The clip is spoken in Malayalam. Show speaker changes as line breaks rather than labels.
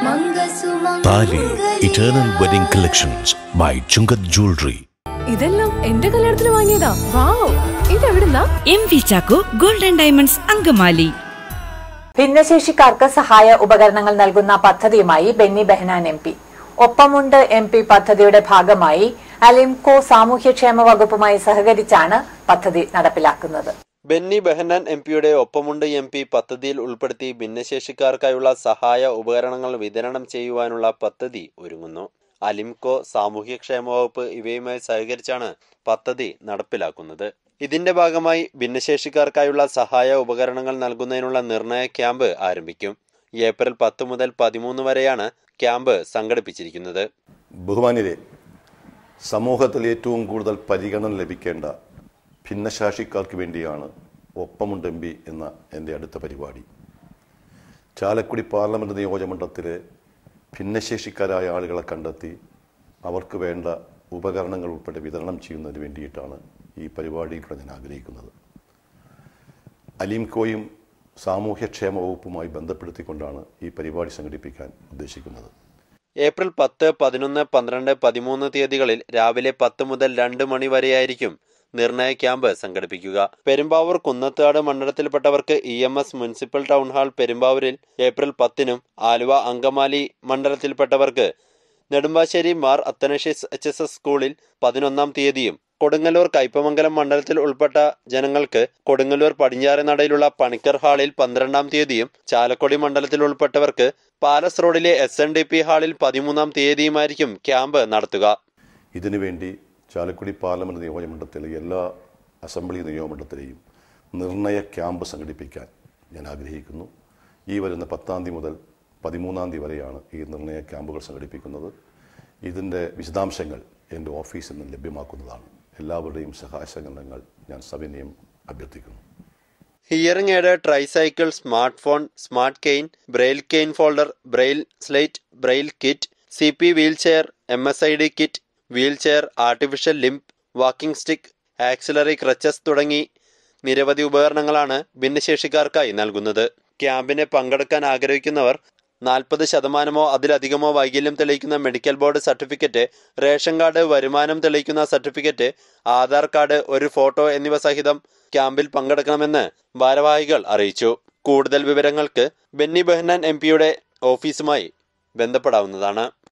താലി eternal wedding collections by Chungath jewellery
ഇതെല്ലാം എന്റെ കല്യാണത്തിന് വാങ്ങിയതാ വാവ് ഇതെവിടുന്നാ
M V Chacko golden diamonds Angamaly
ഭിന്നശേഷിക്കാർക്ക് സഹായ ഉപകരണങ്ങൾ നൽകുന്ന പദ്ധതിയുമായി ബെന്നി ബെഹനാൻ എം പി ഒപ്പമുണ്ട് എം പി പദ്ധതിയുടെ ഭാഗമായി അലിംകോ സാമൂഹ്യക്ഷേമ വകുപ്പുമായി സഹകരിച്ചാണ് പദ്ധതി നടപ്പിലാക്കുന്നത്
ബെന്നി ബെഹന്നാൻ എം പിയുടെ ഒപ്പമുണ്ട് എം പി പദ്ധതിയിൽ ഉൾപ്പെടുത്തി ഭിന്നശേഷിക്കാർക്കായുള്ള സഹായ ഉപകരണങ്ങൾ വിതരണം ചെയ്യുവാനുള്ള പദ്ധതി ഒരുങ്ങുന്നു അലിംകോ സാമൂഹ്യക്ഷേമ വകുപ്പ് ഇവയുമായി സഹകരിച്ചാണ് പദ്ധതി നടപ്പിലാക്കുന്നത് ഇതിന്റെ ഭാഗമായി ഭിന്നശേഷിക്കാർക്കായുള്ള സഹായ ഉപകരണങ്ങൾ നൽകുന്നതിനുള്ള നിർണയ ക്യാമ്പ് ആരംഭിക്കും ഏപ്രിൽ പത്ത് മുതൽ പതിമൂന്ന് വരെയാണ് ക്യാമ്പ് സംഘടിപ്പിച്ചിരിക്കുന്നത്
ബഹുമാന്യരെ സമൂഹത്തിൽ ഏറ്റവും കൂടുതൽ പരിഗണന ലഭിക്കേണ്ട ഭിന്നശേഷിക്കാർക്ക് വേണ്ടിയാണ് ഒപ്പമുണ്ട് എം പി എന്ന എൻ്റെ അടുത്ത പരിപാടി ചാലക്കുടി പാർലമെൻറ്റ് നിയോജകമണ്ഡലത്തിലെ ഭിന്നശേഷിക്കാരായ ആളുകളെ കണ്ടെത്തി അവർക്ക് വേണ്ട ഉപകരണങ്ങൾ ഉൾപ്പെടെ വിതരണം ചെയ്യുന്നതിന് വേണ്ടിയിട്ടാണ് ഈ പരിപാടിയിലൂടെ ഞാൻ ആഗ്രഹിക്കുന്നത് അലീംകോയും സാമൂഹ്യക്ഷേമ വകുപ്പുമായി ബന്ധപ്പെടുത്തിക്കൊണ്ടാണ് ഈ പരിപാടി സംഘടിപ്പിക്കാൻ ഉദ്ദേശിക്കുന്നത്
ഏപ്രിൽ പത്ത് പതിനൊന്ന് പന്ത്രണ്ട് പതിമൂന്ന് തീയതികളിൽ രാവിലെ പത്ത് മുതൽ രണ്ട് മണി വരെയായിരിക്കും നിർണയ ക്യാമ്പ് സംഘടിപ്പിക്കുക പെരുമ്പാവൂർ കുന്നത്താട് മണ്ഡലത്തിൽപ്പെട്ടവർക്ക് E M S municipal town hall പെരുമ്പാവൂരിൽ ഏപ്രിൽ പത്തിനും ആലുവ അങ്കമാലി മണ്ഡലത്തിൽപ്പെട്ടവർക്ക് Nedumbassery Mar Athanasius H S S സ്കൂളിൽ പതിനൊന്നാം തീയതിയും കൊടുങ്ങല്ലൂർ കയ്പമംഗലം മണ്ഡലത്തിൽ ഉൾപ്പെട്ട ജനങ്ങൾക്ക് കൊടുങ്ങല്ലൂർ പടിഞ്ഞാറെ നടയിലുള്ള പണിക്കർ ഹാളിൽ പന്ത്രണ്ടാം തീയതിയും ചാലക്കുടി മണ്ഡലത്തിൽ ഉൾപ്പെട്ടവർക്ക് പാലസ് റോഡിലെ എസ് എൻ ഡി പി ഹാളിൽ പതിമൂന്നാം തീയതിയുമായിരിക്കും ക്യാമ്പ് നടത്തുക
ഇതിനുവേണ്ടി ചാലക്കുടി പാർലമെൻറ്റ് നിയോജകമണ്ഡലത്തിലെ എല്ലാ അസംബ്ലി നിയോജകമണ്ഡലത്തിലെയും നിർണയ ക്യാമ്പ് സംഘടിപ്പിക്കാൻ ഞാൻ ആഗ്രഹിക്കുന്നു ഈ വരുന്ന പത്താം തീയതി മുതൽ പതിമൂന്നാം തീയതി വരെയാണ് ഈ നിർണയ ക്യാമ്പുകൾ സംഘടിപ്പിക്കുന്നത് ഇതിൻ്റെ വിശദാംശങ്ങൾ എൻ്റെ ഓഫീസിൽ നിന്ന് ലഭ്യമാക്കുന്നതാണ് എല്ലാവരുടെയും സഹായ സഹകരണങ്ങൾ ഞാൻ സവിനയം അഭ്യർത്ഥിക്കുന്നു
hearing aid tricycle smart phone smart cane braille cane folder braille slate braille kit C P wheel chair M S I D kit wheel chair artificial limb walking stick axillary crutches തുടങ്ങി നിരവധി ഉപകരണങ്ങളാണ് ഭിന്നശേഷിക്കാർക്കായി നൽകുന്നത് ക്യാമ്പിന് പങ്കെടുക്കാൻ ആഗ്രഹിക്കുന്നവർ നാൽപ്പത് ശതമാനമോ അതിലധികമോ വൈകല്യം തെളിയിക്കുന്ന medical board certificate ration card വരുമാനം തെളിയിക്കുന്ന സർട്ടിഫിക്കറ്റ് ആധാർ കാർഡ് ഒരു ഫോട്ടോ എന്നിവ സഹിതം ക്യാമ്പിൽ പങ്കെടുക്കണമെന്ന് ഭാരവാഹികൾ അറിയിച്ചു കൂടുതൽ വിവരങ്ങൾക്ക് ബെന്നി ബെഹ്നാൻ എം പിയുടെ ഓഫീസുമായി ബന്ധപ്പെടാവുന്നതാണ്